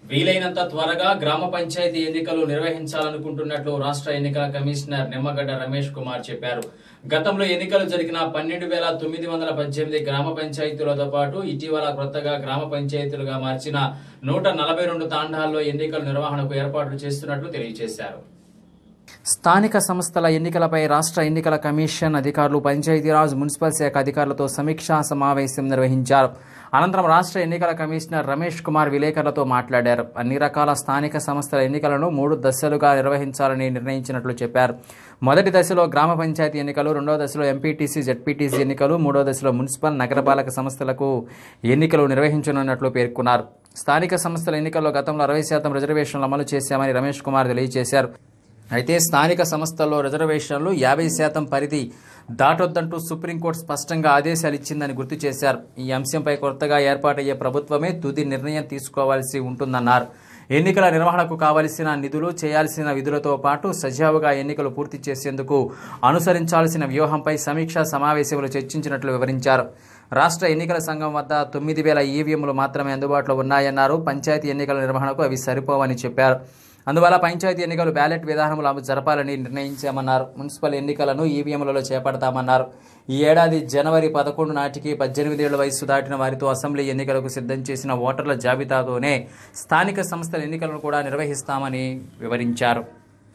వీలైనంత త్వరగా గ్రామ పంచాయతీ ఎన్నికలు నిర్వహించాలనుకుంటున్నట్లు రాష్ట్ర ఎన్నికల కమిషనర్ నిమ్మగడ్డ రమేష్ కుమార్ చెప్పారు గతంలో ఎన్నికలు జరిగిన పన్నెండు వేల తొమ్మిది వందల పద్దెనిమిది గ్రామ పంచాయతీలతో పాటు ఇటీవల కొత్తగా గ్రామ పంచాయతీలుగా మార్చిన నూట నలభై రెండు తాండాల్లో ఎన్నికల నిర్వహణకు ఏర్పాట్లు చేస్తున్నట్లు తెలియజేశారు స్థానిక సంస్థల ఎన్నికలపై రాష్ట్ర ఎన్నికల కమిషన్ అధికారులు పంచాయతీరాజ్ మున్సిపల్ శాఖ అధికారులతో సమీక్షా సమావేశం నిర్వహించారు అనంతరం రాష్ట్ర ఎన్నికల కమిషనర్ రమేష్ కుమార్ విలేకరులతో మాట్లాడారు అన్ని రకాల స్థానిక సంస్థల ఎన్నికలను మూడు దశలుగా నిర్వహించాలని నిర్ణయించినట్లు చెప్పారు మొదటి దశలో గ్రామ పంచాయతీ ఎన్నికలు రెండో దశలో ఎంపీటీసీ జెడ్పీటీసీ ఎన్నికలు మూడో దశలో మున్సిపల్ నగరపాలక సంస్థలకు ఎన్నికలు నిర్వహించనున్నట్లు పేర్కొన్నారు స్థానిక సంస్థల ఎన్నికల్లో గతంలో అరవై శాతం రిజర్వేషన్లు అమలు చేశామని రమేష్ కుమార్ తెలియజేశారు అయితే స్థానిక సంస్థల్లో రిజర్వేషన్లు యాభై శాతం పరిధి దాటొద్దంటూ సుప్రీంకోర్టు స్పష్టంగా ఆదేశాలు ఇచ్చిందని గుర్తు చేశారు ఈ అంశంపై కొత్తగా ఏర్పాటయ్యే ప్రభుత్వమే తుది నిర్ణయం తీసుకోవాల్సి ఉంటుందన్నారు ఎన్నికల నిర్వహణకు కావలసిన నిధులు చేయాల్సిన విధులతో పాటు సజావుగా ఎన్నికలు పూర్తి చేసేందుకు అనుసరించాల్సిన వ్యూహంపై సమీక్షా సమావేశంలో చర్చించినట్లు వివరించారు రాష్ట్ర ఎన్నికల సంఘం వద్ద తొమ్మిది వేల ఈవీఎంలు మాత్రమే అందుబాటులో ఉన్నాయన్నారు పంచాయతీ ఎన్నికల నిర్వహణకు అవి సరిపోవని చెప్పారు అందువల్ల పంచాయతీ ఎన్నికలు బ్యాలెట్ విధానంలో అమలు జరపాలని నిర్ణయించామన్నారు మున్సిపల్ ఎన్నికలను ఈవీఎంలలో చేపడతామన్నారు ఈ ఏడాది జనవరి పదకొండు నాటికి పద్దెనిమిదేళ్ల వయసు దాటిన వారితో అసెంబ్లీ ఎన్నికలకు సిద్ధం చేసిన ఓటర్ల జాబితాతోనే స్థానిక సంస్థల ఎన్నికలను కూడా నిర్వహిస్తామని వివరించారు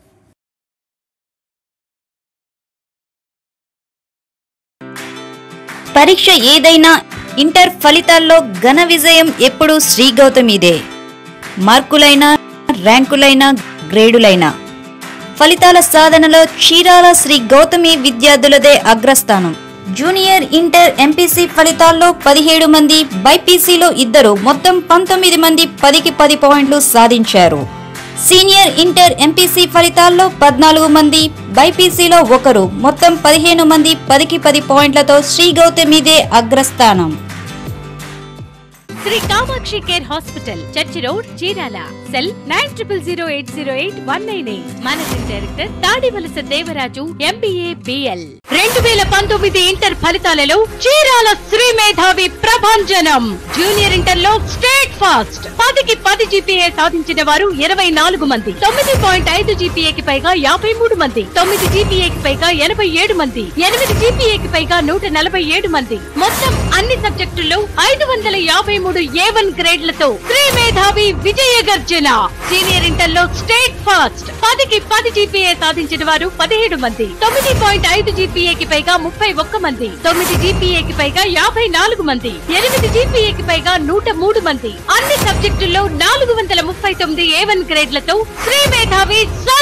పరీక్ష ఏదైనా ఇంటర్ ఫలితాల్లో ఘన విజయం ఎప్పుడూ శ్రీ గౌతమిదే మార్కులైనా ర్యాంకులైనా గ్రేడులైనా ఫలితాల సాధనలో చీరాల శ్రీ గౌతమి విద్యార్థులదే అగ్రస్థానం జూనియర్ ఇంటర్ ఎంపీసీ ఫలితాల్లో పదిహేడు మంది బైపీసీలో ఇద్దరు మొత్తం పంతొమ్మిది మంది పదికి పది పాయింట్లు సాధించారు సీనియర్ ఇంటర్ ఎంపీసీ ఫలితాల్లో పద్నాలుగు మంది బైపీసీలో ఒకరు మొత్తం పదిహేను మంది పదికి పది పాయింట్లతో శ్రీ గౌతమిదే అగ్రస్థానం Sri Kamakshi care hospital church road Chirala cell nine triple zero eight zero eight one nine eight managing director Tadivalasa Devaraju MBA BL రెండు వేల పంతొమ్మిది ఇంటర్ ఫలితాలలో చీరాల శ్రీ మేధావి ప్రభంజనం జూనియర్ ఇంటర్ లో స్టేట్ ఫాస్ట్ పదికి పది జీపీఏ సాధించిన వారు ఇరవై నాలుగు మంది తొమ్మిది పాయింట్ ఐదు జీపీఏకి పైగా యాభై మూడు మంది తొమ్మిది జీపీఏకి పైగా ఎనభై ఏడు మంది ఎనిమిది జీపీఏకి పైగా నూట నలభై ఏడు మంది మొత్తం అన్ని సబ్జెక్టుల్లో ఐదు వందల యాభై మూడు ఏ వన్ గ్రేడ్లతో శ్రీ మేధావి విజయ గర్జన సీనియర్ ఇంటర్ లో స్టేట్ ఫాస్ట్ పదికి పది జీపీఏ సాధించిన వారు పదిహేడు మంది తొమ్మిది పాయింట్ ఐదు జీపీఏకి పైగా ముప్పై ఒక్క మంది తొమ్మిది జీపీఏకి పైగా యాభై నాలుగు మంది ఎనిమిది జీపీఏకి పైగా నూట మూడు మంది అన్ని సబ్జెక్టుల్లో నాలుగు వందల ముప్పై తొమ్మిది ఏ వన్ గ్రేడ్లతో శ్రీ మేధావి